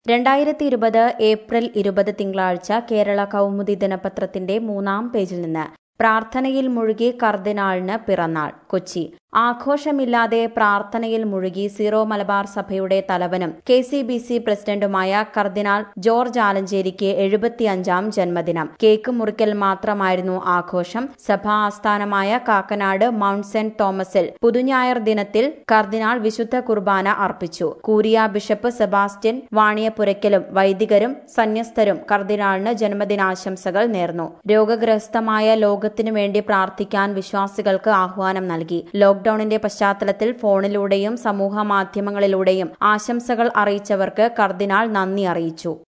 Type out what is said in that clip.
രണ്ടായിരത്തി ഇരുപത് ഏപ്രിൽ ഇരുപത് തിങ്കളാഴ്ച കേരള കൗമുദി ദിനപത്രത്തിന്റെ മൂന്നാം പേജിൽ നിന്ന് പ്രാർത്ഥനയിൽ മുഴുകി കർദിനാളിന് പിറന്നാൾ കൊച്ചി ആഘോഷമില്ലാതെ പ്രാർത്ഥനയിൽ മുഴുകി സീറോ മലബാർ സഭയുടെ തലവനും കെ സി ബി സി പ്രസിഡന്റുമായ കർദിനാൾ ജോർജ് ആലഞ്ചേരിക്ക് എഴുപത്തിയഞ്ചാം ജന്മദിനം കേക്ക് മുറിക്കൽ മാത്രമായിരുന്നു ആഘോഷം സഭാ ആസ്ഥാനമായ കാക്കനാട് മൌണ്ട് സെന്റ് തോമസിൽ പുതുഞായർ ദിനത്തിൽ കർദിനാൾ വിശുദ്ധ കുർബാന അർപ്പിച്ചു കൂരിയ ബിഷപ്പ് സെബാസ്റ്റ്യൻ വാണിയപുരയ്ക്കലും വൈദികരും സന്യസ്തരും കർദിനാളിന് ജന്മദിനാശംസകൾ നേർന്നു രോഗഗ്രസ്തമായ ലോകത്തിനു വേണ്ടി പ്രാർത്ഥിക്കാൻ വിശ്വാസികൾക്ക് ആഹ്വാനം നൽകി ലോക്ഡൌണിന്റെ പശ്ചാത്തലത്തിൽ ഫോണിലൂടെയും സമൂഹ മാധ്യമങ്ങളിലൂടെയും ആശംസകൾ അറിയിച്ചവർക്ക് കർദിനാൾ നന്ദി അറിയിച്ചു